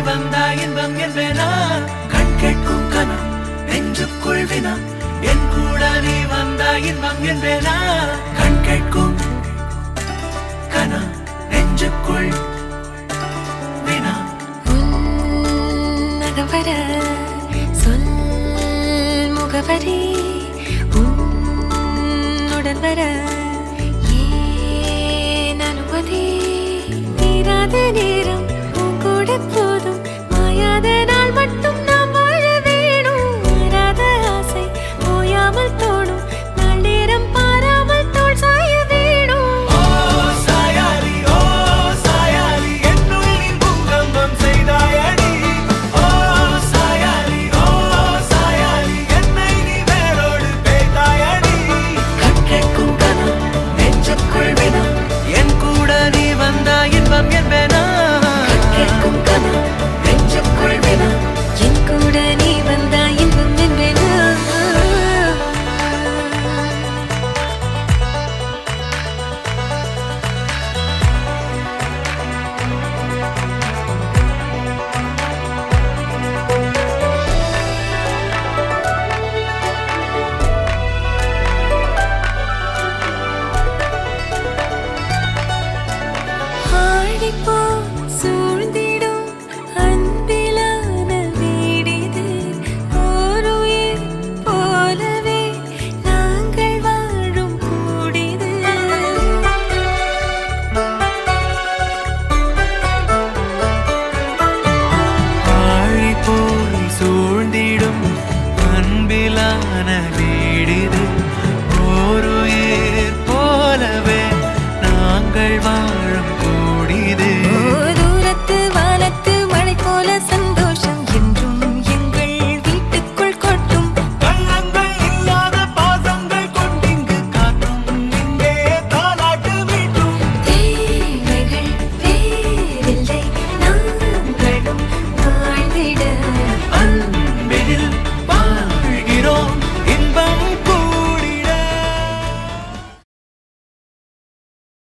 வந்தா இன்பம் என்பேனா கண் கேட்கும் கனம் நெஞ்சுக்குள் வினா என் கூட நீ வந்தா இன்பம் என்பேனா கண் கேட்கும் கனம் நெஞ்சுக்குள் வினா உன்னகவர சொல் முகவரி உன்னுடன் வர ஏன் அனுமதி தீராத நேரம் உன் கூட போதும் மாயாத நாள் மட்டும் நாம் வாழ வேணும் மாறாத ஆசை ஓயாமல் தோணும் நாள் நேரம் பாராமல் தோல் சாய வேணும் ஓ சாயாரி ஓ சாயாரி என்னுள் நீ பூகம்பம் செய்தாயடி ஓ சாயாரி ஓ சாயாரி என்னை நீ வேரோடு பேய்த்தாயடி கண் கேட்கும் கனம் நெஞ்சுக்குள் வினா என் கூட நீ வந்தா இன்பம் என்பேனா கண் கேட்கும் கனம் நெஞ்சுக்குள் வினா என் கூட நீ வந்தா இன்பம் என்பேனா ஆழிப்போ சூழ்ந்த